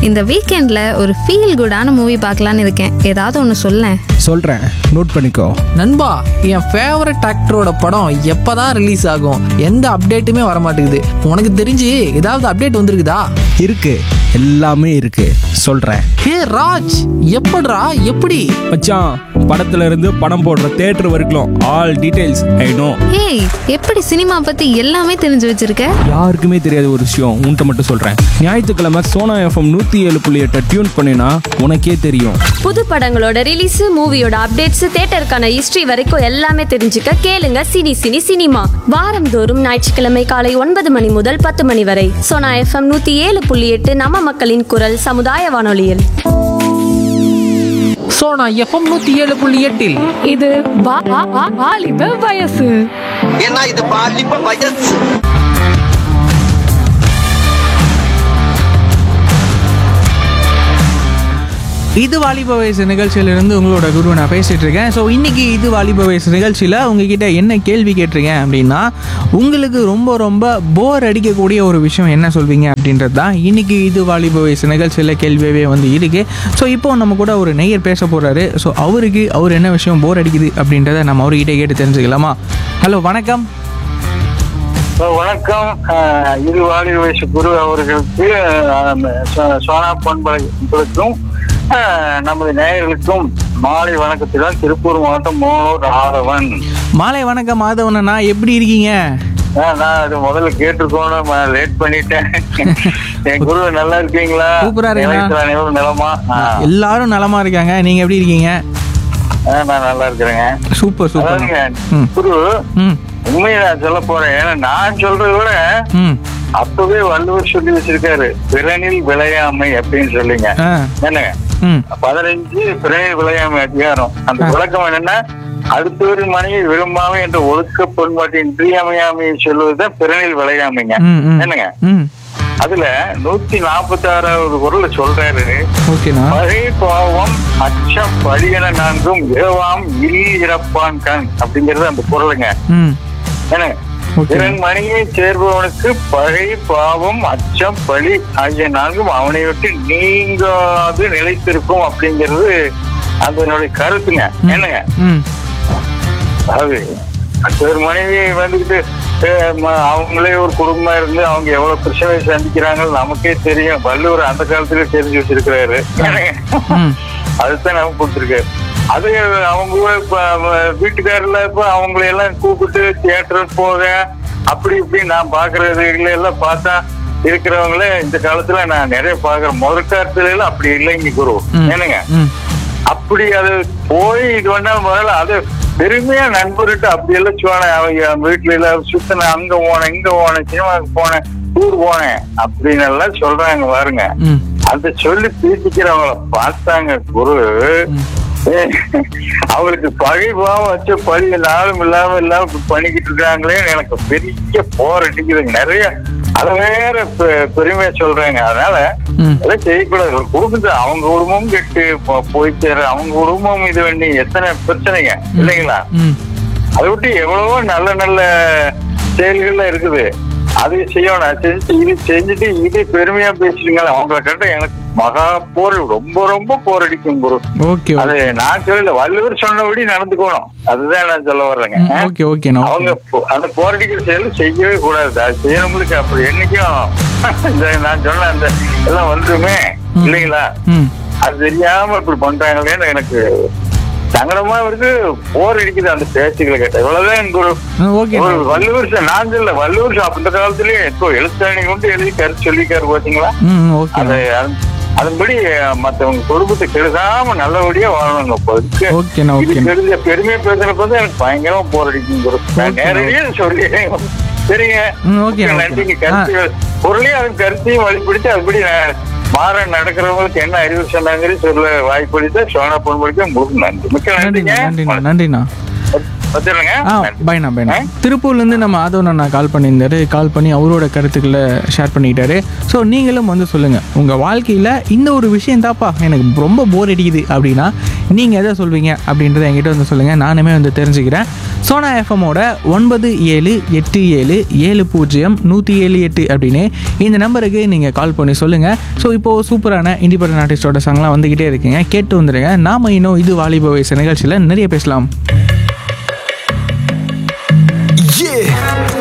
இந்த வீக்கெண்ட்ல ஒரு ஃபீல் குடான மூவி பார்க்கலான்னு இருக்கேன் ஏதாவது ஒன்று சொல்லேன் சொல்கிறேன் நோட் பண்ணிக்கோ நண்பா என் ஃபேவரட் ஆக்டரோட படம் எப்பதான் ரிலீஸ் ஆகும் எந்த அப்டேட்டுமே வர மாட்டேங்குது உனக்கு தெரிஞ்சு ஏதாவது அப்டேட் வந்திருக்குதா இருக்கு எல்லாமே இருக்கு சொல்கிறேன் ஹே ராஜ் எப்படிடா எப்படி மச்சான் படத்துல இருந்து படம் போடுற தேட்டர் வரைக்கும் ஆல் டீடைல்ஸ் ஐ நோ ஏய் எப்படி சினிமா பத்தி எல்லாமே தெரிஞ்சு வச்சிருக்க யாருக்குமே தெரியாத ஒரு விஷயம் உன்கிட்ட மட்டும் சொல்கிறேன் ஞாயிற்றுக்கிழமை சோனா எஃப்எம் நூற்றி ஏழு புள்ளி எட்டை டியூன் பண்ணினா உனக்கே தெரியும் புது படங்களோட ரிலீஸ் மூவியோட அப்டேட்ஸ் தேட்டருக்கான ஹிஸ்டரி வரைக்கும் எல்லாமே தெரிஞ்சுக்க கேளுங்க சினி சினி சினிமா வாரந்தோறும் ஞாயிற்றுக்கிழமை காலை ஒன்பது மணி முதல் பத்து மணி வரை சோனா எஃப்எம் நூத்தி ஏழு புள்ளி எட்டு நம்ம மக்களின் குரல் சமுதாய வானொலியில் ஸோ நான் எஃப்எம் நூற்றி ஏழு புள்ளி எட்டில் இது வா- வா- வா- வாலிப வயசு ஏன்னா இது பாலிப்ப வயசு இது வாலிப வயசு நிகழ்ச்சியிலிருந்து உங்களோட குரு நான் பேசிட்டு இருக்கேன் ஸோ இன்னைக்கு இது வாலிப வயசு நிகழ்ச்சியில் உங்ககிட்ட என்ன கேள்வி கேட்டிருக்கேன் அப்படின்னா உங்களுக்கு ரொம்ப ரொம்ப போர் அடிக்கக்கூடிய ஒரு விஷயம் என்ன சொல்வீங்க அப்படின்றது தான் இன்னைக்கு இது வாலிப வயசு நிகழ்ச்சியில் கேள்வியவே வந்து இருக்கு ஸோ இப்போ நம்ம கூட ஒரு நெய்யர் பேச போறாரு ஸோ அவருக்கு அவர் என்ன விஷயம் போர் அடிக்குது அப்படின்றத நம்ம அவர்கிட்ட கேட்டு தெரிஞ்சுக்கலாமா ஹலோ வணக்கம் வணக்கம் அஹ், இது வாலி வயசு குரு அவர்களுக்கு அஹ், சோ- சோனா பண்புகளுக்கும் அஹ், நமது நேயர்களுக்கும் மாலை வணக்கத்துடன் திருப்பூர் மாவட்டம் மோனூர் ஆதவன் மாலை வணக்கம் மாதவனா எப்படி இருக்கீங்க அஹ், நான் அது முதல்ல கேட்டிருக்கோன்னு லேட் பண்ணிட்டேன் என் குரு நல்லா இருக்கீங்களா சூப்பரா இருக்கேன். நிலையத்தில் அனைவரும் நிலமா அஹ், எல்லாரும் நலமா இருக்காங்க நீங்க எப்படி இருக்கீங்க அஹ், நான் நல்லா இருக்கிறேங்க சூப்பர் சூப்பர் அதாவதுங்க, ம் குரு ம் உண்மையை நான் சொல்ல போறேன் ஏன்னா நான் சொல்றதை விட ம் அப்பவே வள்ளுவர் சொல்லி வச்சிருக்காரு பிறனில் விளையாமை அப்படின்னு சொல்லிங்க ஆ என்னங்க ம் பதினஞ்சு பிறனில் விளையாமை அதிகாரம் அந்த விளக்கம் என்னன்னா அடுத்தவர் மனைவி விரும்பாமை என்ற ஒழுக்க பண்பாட்டின் இன்றியமையாமையை சொல்வதுதான் பிறனில் விளையாமைங்க ம், ம். என்னங்க ம் அதுல நூத்தி நாற்பத்தி ஆறாவது குரல்ல சொல்றாரு ஓகேண்ணா பகை பாவம் அச்சம் பழியன நான்கும் இரவாம் இல் இறப்பான் கண் அப்படிங்கிறது அந்த குரலுங்க ம் என்னங்க ஓகே பிறன் மணியை சேர்பவனுக்கு பகை பாவம் அச்சம் பழி ஆகிய நான்கும் அவனை விட்டு நீங்காது நிலைத்திருக்கும் அப்படிங்கிறது அதனுடைய கருத்துங்க என்னங்க ம் அது மற்றொரு மனைவி வந்துக்கிட்டு அஹ், ம- அவங்களே ஒரு குடும்பமா இருந்து அவங்க எவ்வளவு பிரச்சனை சந்திக்கிறாங்கன்னு நமக்கே தெரியும் வள்ளுவர் அந்த காலத்துல தெரிஞ்சு வச்சிருக்கிறாரு ம் அதுதான் நமக்கு கொடுத்துருக்காரு அது அவங்க இப்ப அவ- வீட்டுக்காரர்ல இப்ப அவங்களை எல்லாம் கூப்பிட்டு தியேட்டர் போக அப்படி இப்படி நான் பாக்குறது எல்லாம் பார்த்தா இருக்கிறவங்கள இந்த காலத்துல நான் நிறைய பாக்குறேன் முதல் காலத்துல எல்லாம் அப்படி இல்லைங்க குரு ம். என்னங்க ம் அப்படி அது போய் இது பண்ணா முதல்ல அது பெருமையா நண்பர்கிட்ட அப்படி எல்லாம் சொன்னேன் அவங்க வீட்டுல எல்லாம் சுத்தினேன் அங்க போனேன் இங்க போனேன் சினிமாவுக்கு போனேன் டூர் போனேன் அப்படின்னு எல்லாம் சொல்றாங்க பாருங்க ம் அந்த சொல்லி பீசிக்கிறவங்கள பார்த்தாங்க குரு அவங்களுக்கு பழி பாவம் வச்ச பழி நாளும் இல்லாம இல்லாம இப்படி பண்ணிக்கிட்டு இருக்காங்களேன்னு எனக்கு பெரிய போர் அடிக்குதுங்க நிறைய அதை வேற பெ- பெருமையா சொல்றாங்க அதனால ம் அதெல்லாம் செய்யக்கூடாது ஒரு குடும்பத்தை அவங்க குடும்பமும் கெட்டு போ- போய் சேர அவங்க குடும்பம் இது பண்ணி எத்தனை பிரச்சனைங்க இல்லைங்களா ம் அதை விட்டு எவ்வளவோ நல்ல நல்ல செயல்கள்லாம் இருக்குது அது செய்யணும் அது செஞ்சு இது செஞ்சுட்டு இது பெருமையா பேசுறீங்களா அவங்கள கட்ட எனக்கு மகா போர் ரொம்ப ரொம்ப போர் அடிக்கும் குரு ஓகே அது நான் சொல்லல வள்ளுவர் சொன்னபடி நடந்துக்கணும் அதுதான் நான் சொல்ல வர்றேங்க ஓகே ஓகேண்ணா அவங்க போ- அந்த போரடிக்கிற செயல் செய்யவே கூடாது அது செய்யறவங்களுக்கு அப்படி என்னைக்கும் இந்த நான் சொன்ன அந்த எல்லாம் வந்துருமே இல்லைங்களா ம் அது தெரியாம இப்படி பண்றாங்களேன்னு எனக்கு சங்கடமா இருக்கு போர் அடிக்குது அந்த பேச்சுக்களை கேட்ட இவ்வளவுதான் எனக்கு ஒரு ஓகே ஒரு வள்ளுவர் சார் நான் சொல்ல வள்ளுவர் சார் அந்த காலத்திலேயே இப்போ எழுத்தாணி கொண்டு எழுதி கருத்து சொல்லிக்காரு பாத்தீங்களா ம் ஓகே அது அது- அதன்படி மத்தவங்க குடும்பத்தை கெடுக்காம நல்லபடியா வாழணுங்க இப்போ இதுக்கு ஓகேண்ணா இது ஓகேண்ணா தெரிஞ்ச பெருமையா பேசுறப்ப தான் எனக்கு பயங்கரமா போர் அடிக்கும் குரு. நான் Okay. நேரடியா சொல்லி சரிங்க ம், okay, okay. நன்றிங்க கருத்து பொருளையும் அது கருத்தையும் வழிபிடிச்சு அதுபடி நான் மாற நடக்கிறவங்களுக்கு என்ன அறிவு சொன்னாங்கன்னு சொல்ல வாய்ப்பளித்த சோனா பொன்மொழிக்கு உங்களுக்கு நன்றி மிக்க நன்றிண்ணா நன்றிங்க நன்றிண்ணா நன்றிண்ணா வச்சிருங்க ஆ பைனா பைனா திருப்பூர்லேருந்து நம்ம ஆதவன் அண்ணா கால் பண்ணியிருந்தாரு கால் பண்ணி அவரோட கருத்துக்களை ஷேர் பண்ணிக்கிட்டாரு ஸோ நீங்களும் வந்து சொல்லுங்கள் உங்கள் வாழ்க்கையில் இந்த ஒரு விஷயம் தாப்பா எனக்கு ரொம்ப போர் அடிக்குது அப்படின்னா நீங்கள் எதை சொல்வீங்க அப்படின்றத என்கிட்ட வந்து சொல்லுங்கள் நானுமே வந்து தெரிஞ்சுக்கிறேன் சோனா எஃப்எம்மோட ஒன்பது ஏழு எட்டு ஏழு ஏழு பூஜ்ஜியம் நூற்றி ஏழு எட்டு அப்படின்னு இந்த நம்பருக்கு நீங்கள் கால் பண்ணி சொல்லுங்கள் ஸோ இப்போது சூப்பரான இண்டிபெண்டன்ட் ஆர்டிஸ்டோட சாங்லாம் வந்துக்கிட்டே இருக்கீங்க கேட்டு வந்துடுங்க நாம இன்னும் இது வாலிப வயசு நிகழ்ச்சியில் நிறைய பேசலாம்